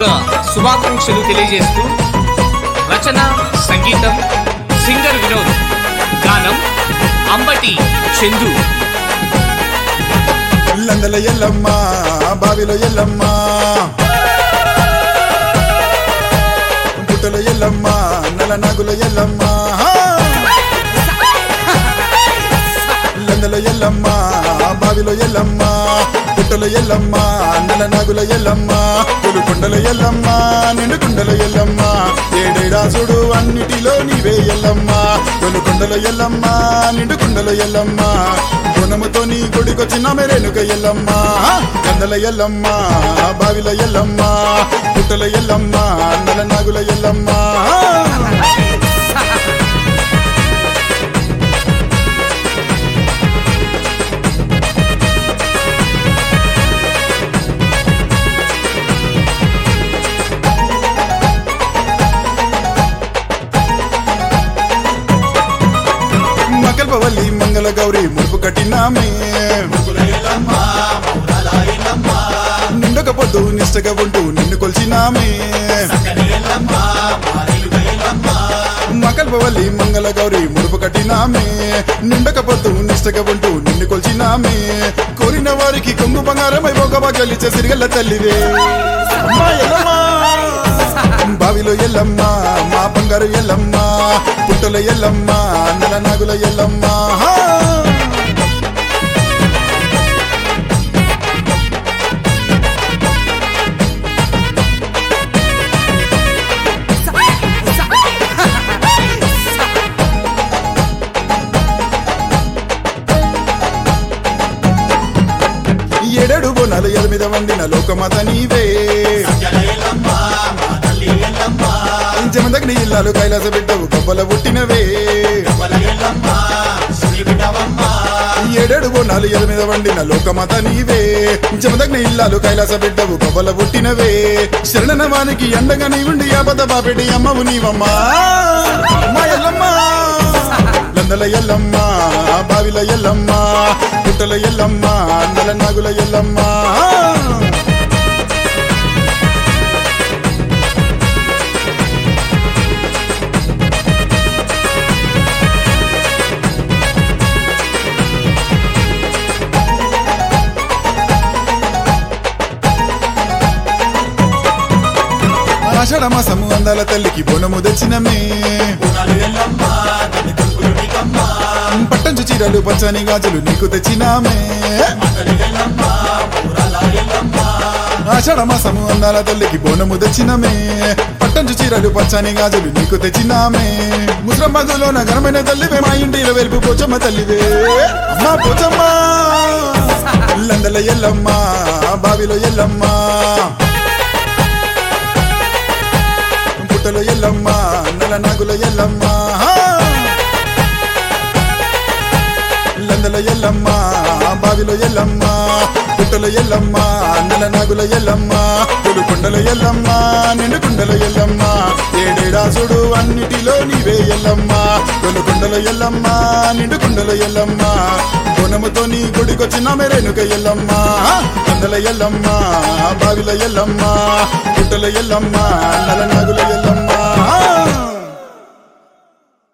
శుభాకాంక్షలు తెలియజేస్తూ రచన సంగీతం సింగర్ వినోద్ గానం అంబటి చందు లందల ఎల్లమ్మ బావిలో ఎల్లమ్మ పుట్టల ఎల్లమ్మ నల నాగుల ఎల్లమ్మ లందల ఎల్లమ్మ బావిలో ఎల్లమ్మ పుట్టల ఎల్లమ్మ నల నాగుల ఎల్లమ్మ పులుకొండల ఎల్లమ్మ నిండుకుండల ఎల్లమ్మ ఏడేడాసుడు అన్నిటిలో నీవే ఎల్లమ్మ కొనుకొండల ఎల్లమ్మ నిండుకుండల ఎల్లమ్మ గుణముతో నీ గుడికొచ్చిన మెరేనుక ఎల్లమ్మ కందల ఎల్లమ్మ బావిల ఎల్లమ్మ పుట్టల ఎల్లమ్మ నల నాగుల ఎల్లమ్మ మకల్పవల్లి మంగళ గౌరి ముడుపు కట్టినామే నిండక పొద్దు నిష్టగా ఉంటూ నిన్ను కొల్చినామే మకల్పవల్లి మంగళ గౌరి ముడుపు కట్టినామే నిండక పొద్దు నిష్టగా ఉంటూ నిన్ను కొల్చినామే కోరిన వారికి కొంగు బంగారమై ఒక గెలిచే సిరిగల్ల తల్లివే అమ్మా ఎల్లమ్మా బావిలో ఎల్లమ్మ మా బంగారు ఎల్లమ్మ పుట్టల ఎల్లమ్మ నల నాగుల ఎల్లమ్మ ఏడేడు బోనాలు ఎనిమిద వండిన లోకమాత నీవే జమదగ్ని ఇల్లాలు కైలాస బిడ్డవు కబ్బల పుట్టినవే ఏడేడు బోనాలు ఎనిమిద వండిన లోకమాత నీవే జమదగ్ని ఇల్లాలు కైలాస బిడ్డవు కబ్బల పుట్టినవే శరణనవానికి ఎండగా నీ ఉండి ఆపద బాపెడి అమ్మవు నీవమ్మా అమ్మా ఎల్లమ్మ లందల ఎల్లమ్మ బావిల ఎల్లమ్మ పుట్టల ఎల్లమ్మ నల నాగుల ఎల్లమ్మ ఆషాఢ మాసము అందాల తల్లికి బోనము తెచ్చినమే పట్టంచు చీరలు పచ్చని గాజులు నీకు తెచ్చినామే ఆషాఢ మాసము అందాల తల్లికి బోనము తెచ్చినమే పట్టంచు చీరలు పచ్చని గాజులు నీకు తెచ్చినామే ముసరమ్మదులో నగరమైన తల్లివే మా ఇంటిలో వెలుపు పోచమ్మ తల్లివే అమ్మా పోచమ్మ లందల ఎల్లమ్మ బావిలో ఎల్లమ్మ పుట్టల ఎల్లమ్మ నల నాగుల ఎల్లమ్మ లందల ఎల్లమ్మ బావిలో ఎల్లమ్మ పుట్టల ఎల్లమ్మ నల నాగుల ఎల్లమ్మ పులుకొండల ఎల్లమ్మ నిండుకుండల ఎల్లమ్మ ఏడేడాసుడు అన్నిటిలో నీవే ఎల్లమ్మ కొనుకొండల ఎల్లమ్మ నిండుకుండల ఎల్లమ్మ గుణముతో నీ గుడికొచ్చిన మెరేనుక ఎల్లమ్మ కందల ఎల్లమ్మ బావిల ఎల్లమ్మ పుట్టల ఎల్లమ్మ నల నాగుల ఎల్లమ్మ